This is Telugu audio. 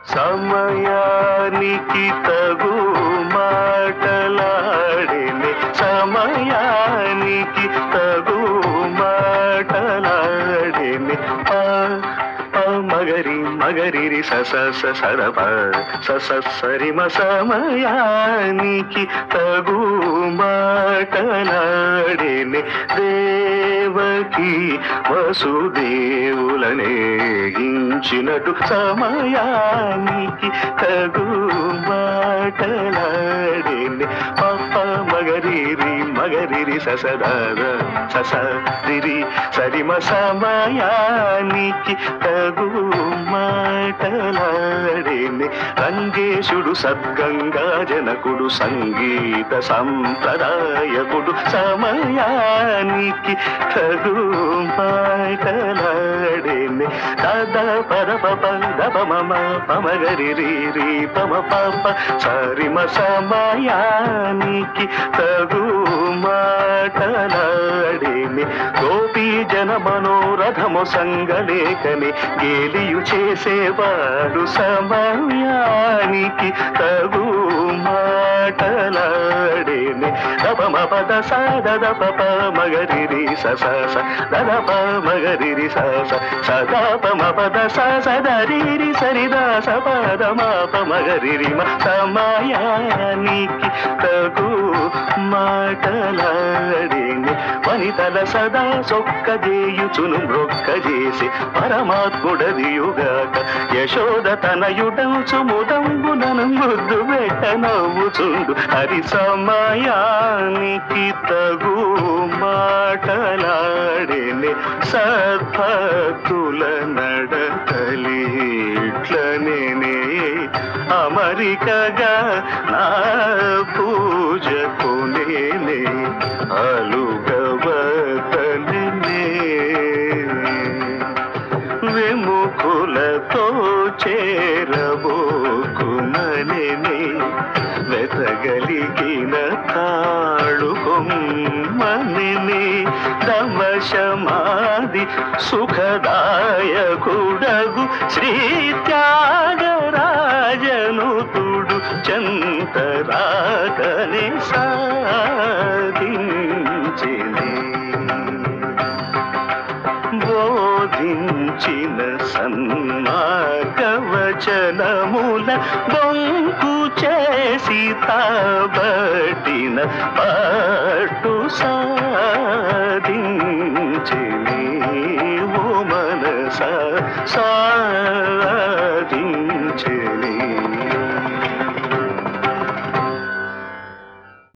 సమయానికి తగు మాటలాడిని సమయానికి తగు మాటలాడిని ఆ ఆ మగరి మగరిరి స స స సరప స స సరిమ సమయానికి తగు మాటలాడిని దేవకి వసుదేవులనే గించినట్టు సమయానికి తగు మాటలాడిని పప్ప మగరిరి మగరిరి ససదాద ససరిరి సరిమ సమయానికి తగు మాటలాడిని రంగేశుడు సద్గంగా జనకుడు సంగీత సంప్రదాయకుడు సమయానికి తగు మాటలాడిని దద పద పప దప మమ పమగరి రి రి పమ పప సరిమ సమయానికి తగు మాటలాడిని గోపీ జన మనోరథము సంగలేకని గేలియు చేసేవాడు సమయానికి తగు మాటలాడిని దపమ పద సద పప మగరి రి స స స దద ప మగరి రి స స సదా పమ పద స సదరి రి సరిదా స పద మా ప మగరి రి మ సమయానికి తగు మాటలాడిని వనితల సదా సొక్క చేయుచును మ్రొక్క చేసి పరమాత్ముడదియుగాక యశోద తనయుడంచు ముదంబునను ముద్దు పెట్ట నవ్వుచుండు హరి సమయానికి తగు మాటలాడిని సద్భక్తుల నడకలిట్లనే అమరికగా నా పూజ కొనేనే అలుగవతనే విముఖులతో చేరబోకుననే వెతగలిగిన తాళుకొమ్మని దమశమాది సుఖదాయకుడగు శ్రీ త్యాగరాజనుతుడు చంతరాకని సాధించిని బోధించిన సన్మార్గవచనముల బొంకు చేసి తాబట్టిన పట్టు సాధించిని ఓ మనస సాధించిని